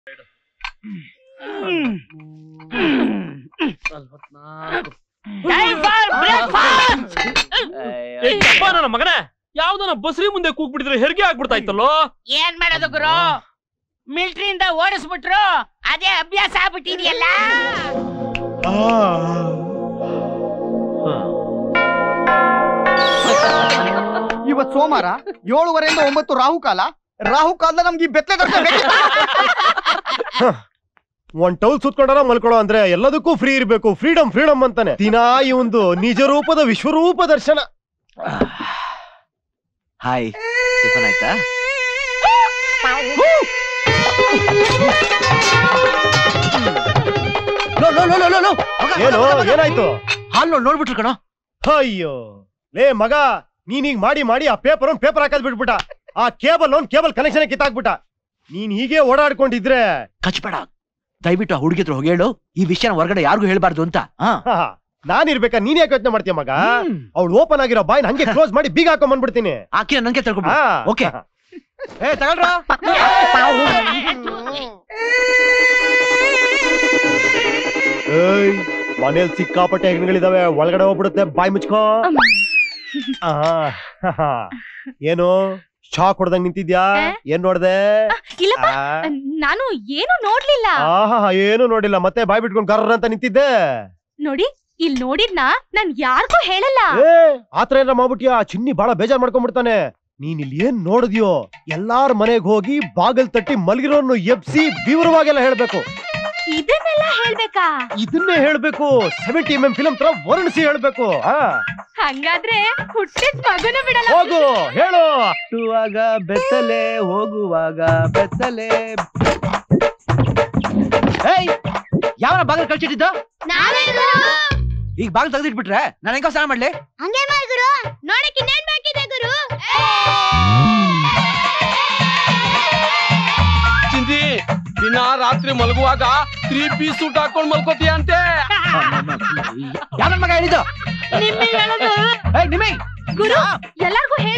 ಏಯಪ್ಪ ನನ್ನ ಮಗನೇ ಯಾವ್ದನ ಬಸ್ರಿ ಮುಂದೆ ಕೂಗ್ಬಿಟ್ಟಿದ್ರೆ ಹೆರಿಗೆ ಆಗ್ಬಿಡ್ತಾ ಇತ್ತಲ್ಲೋ ಏನ್ ಮಾಡೋದು ಗುರು ಮಿಲ್ಟ್ರಿಯಿಂದ ಓಡಿಸ್ಬಿಟ್ರು ಅದೇ ಅಭ್ಯಾಸ ಆಗ್ಬಿಟ್ಟಿದೆಯಲ್ಲ ಇವತ್ ಸೋಮವಾರ ಏಳುವರೆಯಿಂದ ಒಂಬತ್ತು ರಾಹುಕಾಲ ರಾಹುಕಾಲ ನಮ್ಗೆ ಈ ಬೆತ್ತಲೆ ದರ್ಶನ ಬೇಕಿತ್ತಾ? ಒಂದ್ ಟೌಲ್ ಸುತ್ಕೊಂಡಾರ ಮಲ್ಕೊಳ್ಳೋ ಅಂದ್ರೆ ಎಲ್ಲದಕ್ಕೂ ಫ್ರೀ ಇರ್ಬೇಕು ಫ್ರೀಡಮ್ ಫ್ರೀಡಮ್ ಅಂತಾನೆ ದಿನಾ ಈ ಒಂದು ನಿಜ ರೂಪದ ವಿಶ್ವರೂಪ ದರ್ಶನ ಹಾಯ್ ಟಿಫನ್ ಆಯ್ತಾ ಲೋ, ಲೋ, ಲೋ, ಲೋ, ಲೋ, ಲೋ. ಮಗ, ಏನು ಮಗ, ಮಗ, ಏನಾಯ್ತು ಹಾಲ್ ನೋಡ್ ನೋಡ್ಬಿಟ್ರು ಕಣೋ ಅಯ್ಯೋ ಲೇ ಮಗ ನೀನ್ ಈಗ ಮಾಡಿ ಮಾಡಿ ಆ ಪೇಪರ್ ಒಂದ್ ಪೇಪರ್ ಹಾಕದ್ ಬಿಟ್ಬಿಟ್ಟ ಆ ಕೇಬಲ್ ಒಂದ್ ಕೇಬಲ್ ಕನೆಕ್ಷನ್ ಕಿತ್ತಾಕ್ಬಿಟ್ಟ ನೀನ್ ಹೀಗೆ ಓಡಾಡ್ಕೊಂಡಿದ್ರೆ ಕಚ್ಬೇಡ ದಯವಿಟ್ಟು ಆ ಹುಡುಗಿ ಹತ್ರ ಹೋಗಿ ಹೇಳು ಈ ವಿಷಯನ ಹೊರಗಡೆ ಯಾರಿಗೂ ಹೇಳ್ಬಾರ್ದು ಅಂತ ಹಾ ನಾನ್ ಇರ್ಬೇಕಾ ನೀನ್ ಯಾಕೆ ಯೋಚನೆ ಮಾಡ್ತೀಯ ಮಗ ಅವ್ಳು ಓಪನ್ ಆಗಿರೋ ಬಾಯ್ನ ಹಂಗೆ ಕ್ಲೋಸ್ ಮಾಡಿ ಬೀಗ ಹಾಕೊಂಡ್ ಬಂದ್ಬಿಡ್ತೀನಿ ಆಕೆ ನಂಗೆ ತಿಳ್ಕೊಬಿಡು ಹಾ. ಓಕೆ ಏ ತಗೊಳ್ರ ಏಯ್ ಮನೇಲಿ ಸಿಕ್ಕಾಪಟ್ಟೆ ಹೆಗ್ಗಳಿದಾವೆ ಒಳಗಡೆ ಹೋಗ್ಬಿಡುತ್ತೆ ಬಾಯ್ ಮುಚ್ಕೋ ಆಹಾ. ಏನು ಶಾಕ್ ಹೊಡ್ದಂಗ್ ನಿಂತಿದ್ಯಾ ಏನ್ ನೋಡ್ದೆ ಇಲ್ಲಪ್ಪ ಆ. ನಾನು ಏನು ನೋಡ್ಲಿಲ್ಲ ಆಹಾ ಏನು ನೋಡಿಲ್ಲ ಮತ್ತೆ ಬಾಯ್ ಬಿಟ್ಕೊಂಡ್ ಕರ್ರ ಅಂತ ನಿಂತಿದ್ದೆ ನೋಡಿ ಇಲ್ ನೋಡಿದ್ನ ನಾನ್ ಯಾರಿಗೂ ಹೇಳಲ್ಲ ಏ ಆತರ ಏನಾರ ಮಾಡ್ಬಿಟ್ಯಾ ಚಿನ್ನಿ ಬಹಳ ಬೇಜಾರ್ ಮಾಡ್ಕೊಂಡ್ಬಿಡ್ತಾನೆ ನೀನ್ ಇಲ್ಲಿ ಏನ್ ನೋಡಿದ್ಯೋ ಎಲ್ಲಾರ ಮನೆಗ್ ಹೋಗಿ ಬಾಗಲ್ ತಟ್ಟಿ ಮಲಗಿರೋನು ಎಬ್ಸಿ ವಿವರವಾಗೆಲ್ಲ ಹೇಳ್ಬೇಕು ಇದನ್ನೆಲ್ಲ ಹೇಳ್ಬೇಕಾ ಇದನ್ನೇ ಹೇಳ್ಬೇಕು ಸೆವೆಂಟಿ ಎಂ ಎಂ ಫಿಲಂ ತರ ವರ್ಣಿಸಿ ಹೇಳ್ಬೇಕು ಆ, ಹಂಗಾದ್ರೆ ಹುಟ್ಟಿದ ಮಗನ ಬಿಡಲ್ಲ ಹೋಗು ಹೇಳು ಹುಟ್ಟುವಾಗ ಬೆತ್ತಲೆ ಹೋಗುವಾಗ ಬೆತ್ತಲೆ ಏಯ್ ಯಾವನ ಬಾಗಿಲು ಕಳ್ಸಿಟ್ಟಿದ್ದು ಈಗ ಬಾಗಿಲು ತೆಗೆದಿಟ್ಬಿಟ್ರೆ ನಾನು ಹೆಂಗ ಸ್ನಾನ ಮಾಡ್ಲಿ ಹಂಗೆ ಮಾಡ್ ಗುರು ನೋಡಕ್ ಇನ್ನೇನ್ ಬೇಕಿದೆ ಗುರು ಚಿಂದಿ ದಿನ ರಾತ್ರಿ ಮಲಗುವಾಗ ತ್ರೀ ಪೀಸ್ ಸೂಟ್ ಹಾಕೊಂಡ್ ಮಲ್ಕೋತೀಯ ಅಂತೆ ಯಾವನ ಮಗ ಹೇಳಿದ್ದು ನಿಮ್ಮಿ ಹೇಳೋದು ಏಯ್ ನಿಮ್ಮಿ ಗುರು ಎಲ್ಲಾರ್ಗೂ